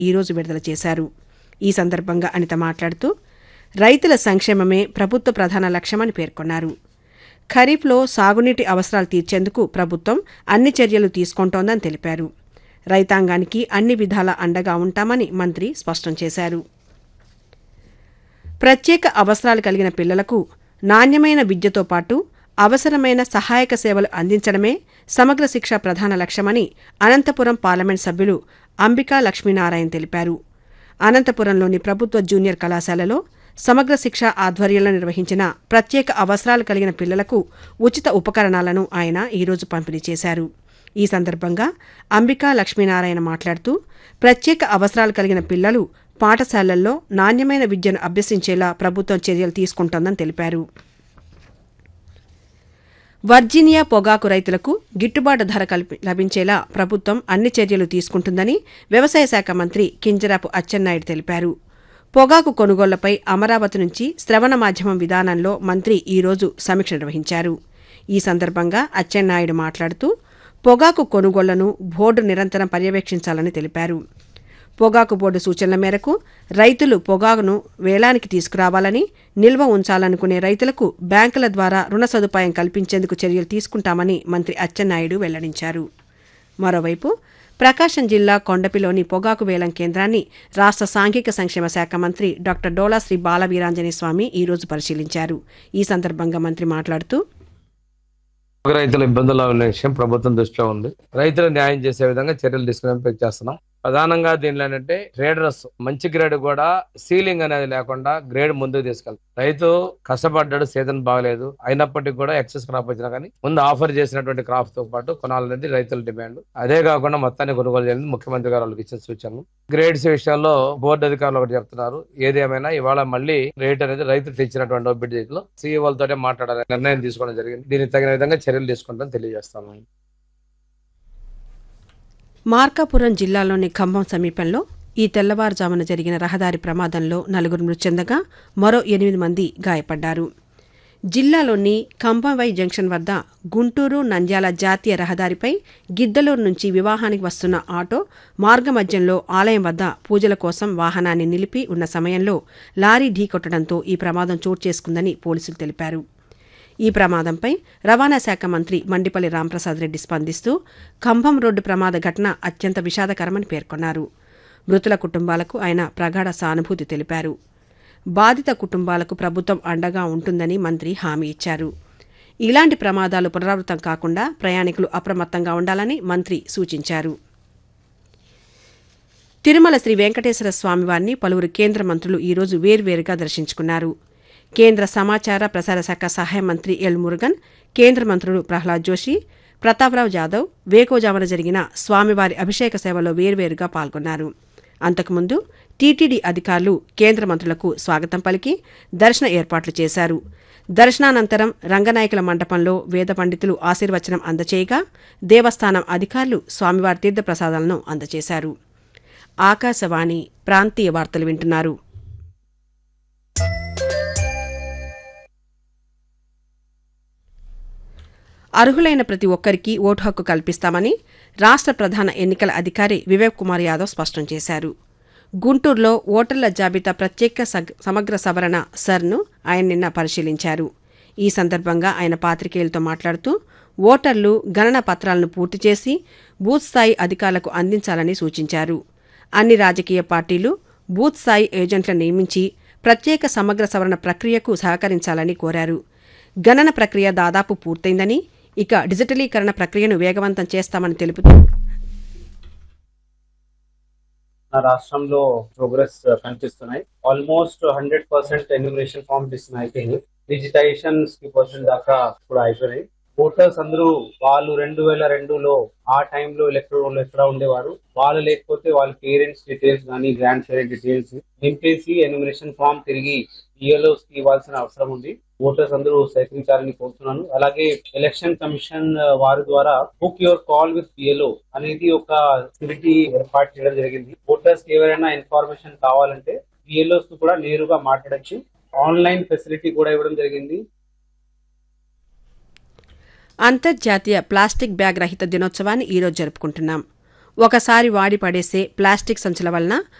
ఈరోజు విడుదల చేశారు ఈ సందర్భంగా అనిత మాట్లాడుతూ రైతుల సంక్షేమమే ప్రభుత్వ ప్రధాన లక్ష్యమని పేర్కొన్నారు ఖరీఫ్లో సాగునీటి అవసరాలు తీర్చేందుకు ప్రభుత్వం అన్ని చర్యలు తీసుకుంటోందని తెలిపారు రైతాంగానికి అన్ని విధాల అండగా ఉంటామని మంత్రి స్పష్టం చేశారు ప్రత్యేక అవసరాలు కలిగిన పిల్లలకు నాణ్యమైన విద్యతో పాటు అవసరమైన సహాయక సేవలు అందించడమే సమగ్ర శిక్ష ప్రధాన లక్ష్యమని అనంతపురం పార్లమెంట్ సభ్యులు అంబికా లక్ష్మీనారాయణ తెలిపారు అనంతపురంలోని ప్రభుత్వ జూనియర్ కళాశాలలో సమగ్ర శిక్ష ఆధ్వర్యంలో నిర్వహించిన ప్రత్యేక అవసరాలు కలిగిన పిల్లలకు ఉచిత ఉపకరణాలను ఆయన ఈరోజు పంపిణీ చేశారు ఈ సందర్భంగా అంబికా లక్ష్మీనారాయణ మాట్లాడుతూ ప్రత్యేక అవసరాలు కలిగిన పిల్లలు పాఠశాలల్లో నాణ్యమైన విద్యను అభ్యసించేలా ప్రభుత్వం చర్యలు తీసుకుంటోందని తెలిపారు వర్జీనియా పొగాకు రైతులకు గిట్టుబాటు ధర కల్పి లభించేలా ప్రభుత్వం అన్ని చర్యలు తీసుకుంటుందని వ్యవసాయ శాఖ మంత్రి కింజరాపు అచ్చెన్నాయుడు తెలిపారు పొగాకు కొనుగోళ్లపై అమరావతి నుంచి శ్రవణ మాధ్యమం విధానంలో మంత్రి ఈరోజు సమీక్ష నిర్వహించారు ఈ సందర్భంగా అచ్చెన్నాయుడు మాట్లాడుతూ పొగాకు కొనుగోళ్లను బోర్డు నిరంతరం పర్యవేక్షించాలని తెలిపారు పొగాకు బోర్డు సూచనల మేరకు రైతులు పొగాకును వేలానికి తీసుకురావాలని నిల్వ ఉంచాలనుకునే రైతులకు బ్యాంకుల ద్వారా రుణ సదుపాయం కల్పించేందుకు చర్యలు తీసుకుంటామని మంత్రి అచ్చెన్నాయుడు వెల్లడించారు మరోవైపు ప్రకాశం జిల్లా కొండపిలోని పొగాకు వేలం కేంద్రాన్ని రాష్ట్ర సాంఘిక సంక్షేమ శాఖ మంత్రి డాక్టర్ డోలా శ్రీ బాలవీరాంజనేయ స్వామి ఈరోజు పరిశీలించారు ఈ సందర్భంగా మంత్రి మాట్లాడుతూ రైతుల ఇబ్బందుల్లో ఉన్న విషయం ప్రభుత్వం దృష్టిలో ఉంది రైతులు న్యాయం చేసే విధంగా చర్యలు తీసుకునే చేస్తున్నాం ప్రధానంగా దీనిలో ఏంటంటే ట్రేడర్స్ మంచి గ్రేడ్ కూడా సీలింగ్ అనేది లేకుండా గ్రేడ్ ముందుకు తీసుకెళ్తారు రైతు కష్టపడ్డాడు సీజన్ బాగలేదు అయినప్పటికీ కూడా ఎక్సెస్ క్రాప్ వచ్చినా కానీ ముందు ఆఫర్ చేసినటువంటి క్రాప్ తో పాటు కొనాలనేది రైతుల డిమాండ్ అదే కాకుండా మొత్తాన్ని కొనుగోలు చేయాలని ముఖ్యమంత్రి గారు వాళ్ళకి ఇచ్చిన సూచనలు గ్రేడ్స్ విషయాల్లో బోర్డు అధికారులు ఒకటి చెప్తున్నారు ఏదేమైనా ఇవాళ మళ్ళీ రేట్ అనేది రైతు తెచ్చినటువంటి ఒబిడ్ లో సీఈఓలతోటే మాట్లాడాలని నిర్ణయం తీసుకోవడం జరిగింది దీనికి తగిన విధంగా చర్యలు తీసుకుంటామని తెలియజేస్తాము మార్కాపురం జిల్లాలోని ఖమ్మం సమీపంలో ఈ తెల్లవారుజామున జరిగిన రహదారి ప్రమాదంలో నలుగురు మృతి చెందగా మరో ఎనిమిది మంది గాయపడ్డారు జిల్లాలోని కంభంవై జంక్షన్ వద్ద గుంటూరు నంద్యాల జాతీయ రహదారిపై గిద్దలూరు నుంచి వివాహానికి వస్తున్న ఆటో మార్గమధ్యంలో ఆలయం వద్ద పూజల కోసం వాహనాన్ని నిలిపి ఉన్న సమయంలో లారీ ఢీకొట్టడంతో ఈ ప్రమాదం చోటు చేసుకుందని పోలీసులు తెలిపారు ఈ ప్రమాదంపై రవాణా శాఖ మంత్రి మండిపల్లి రాంప్రసాద్ రెడ్డి స్పందిస్తూ ఖంభం రోడ్డు ప్రమాద ఘటన అత్యంత విషాదకరమని పేర్కొన్నారు మృతుల కుటుంబాలకు ఆయన ప్రగాఢ సానుభూతి తెలిపారు బాధిత కుటుంబాలకు ప్రభుత్వం అండగా ఉంటుందని మంత్రి హామీ ఇచ్చారు ఇలాంటి ప్రమాదాలు పునరావృతం కాకుండా ప్రయాణికులు అప్రమత్తంగా ఉండాలని మంత్రి సూచించారు తిరుమల శ్రీ వెంకటేశ్వర స్వామివారిని పలువురు కేంద్ర మంత్రులు ఈరోజు వేర్వేరుగా దర్శించుకున్నారు కేంద్ర సమాచార ప్రసార శాఖ సహాయ మంత్రి ఎల్ మురుగన్ కేంద్ర మంత్రులు ప్రహ్లాద్ జోషి ప్రతాప్రావు జాదవ్ వేకోజామున జరిగిన స్వామివారి అభిషేక సేవలో వేర్వేరుగా పాల్గొన్నారు అంతకుముందు టీటీడీ అధికారులు కేంద్ర మంత్రులకు స్వాగతం పలికి దర్శన ఏర్పాట్లు చేశారు దర్శనానంతరం రంగనాయకుల మండపంలో వేద పండితులు ఆశీర్వచనం అందచేయగా దేవస్థానం అధికారులు స్వామివారి తీర్థప్రసాదాలను అందజేశారు ఆకాశవాణి ప్రాంతీయ వార్తలు వింటున్నారు అర్హులైన ప్రతి ఒక్కరికి ఓటు హక్కు కల్పిస్తామని రాష్ట్ర ప్రధాన ఎన్నికల అధికారి వివేక్ కుమార్ యాదవ్ స్పష్టం చేశారు గుంటూరులో ఓటర్ల జాబితా ప్రత్యేక సగ్- సమగ్ర సవరణ సర్ను ఆయన నిన్న పరిశీలించారు ఈ సందర్భంగా ఆయన పాత్రికేయులతో మాట్లాడుతూ ఓటర్లు గణన పత్రాలను పూర్తి చేసి బూత్ స్థాయి అధికారులకు అందించాలని సూచించారు అన్ని రాజకీయ పార్టీలు బూత్ స్థాయి ఏజెంట్లను నియమించి ప్రత్యేక సమగ్ర సవరణ ప్రక్రియకు సహకరించాలని కోరారు గణన ప్రక్రియ దాదాపు పూర్తయిందని ఇక డిజిటలీకరణ ప్రక్రియను వేగవంతం చేస్తామని తెలుపుతూ మన రాష్ట్రంలో ప్రోగ్రెస్ కనిపిస్తున్నాయి almost hundred percent enumeration form distribution అయిపోయింది డిజిటైజేషన్ ఫిఫ్టీ పర్సెంట్ దాకా కూడా అయిపోయినాయి ఓటర్స్ అందరూ వాళ్ళు రెండు వేల రెండులో ఆ టైంలో ఎలక్ట్రోల్ ఎక్కడ ఉండేవారు వాళ్ళు లేకపోతే వాళ్ళ పేరెంట్స్ డీటెయిల్స్ కానీ గ్రాండ్ పేరెంట్ డీటెయిల్స్ నింపేసి ఎన్యూమరేషన్ ఫామ్ తిరిగి ఈఎల్ఓస్ కి ఇవ్వాల్సిన అవసరం ఉంది ఓటర్స్ అందరూ సహకరించాలని కోరుతున్నాను అలాగే ఎలక్షన్ కమిషన్ వారి ద్వారా book your call with BLO అనేది ఒక ఫెసిలిటీ ఏర్పాటు చేయడం జరిగింది ఓటర్స్ కి ఎవరైనా ఇన్ఫర్మేషన్ కావాలంటే పిఎల్ఓస్ తో కూడా నేరుగా మాట్లాడచ్చు ఆన్లైన్ ఫెసిలిటీ కూడా ఇవ్వడం జరిగింది అంతర్జాతీయ ప్లాస్టిక్ బ్యాగ్ రహిత దినోత్సవాన్ని ఈరోజు జరుపుకుంటున్నాం ఒకసారి వాడి పడేసే ప్లాస్టిక్ సంచుల వలన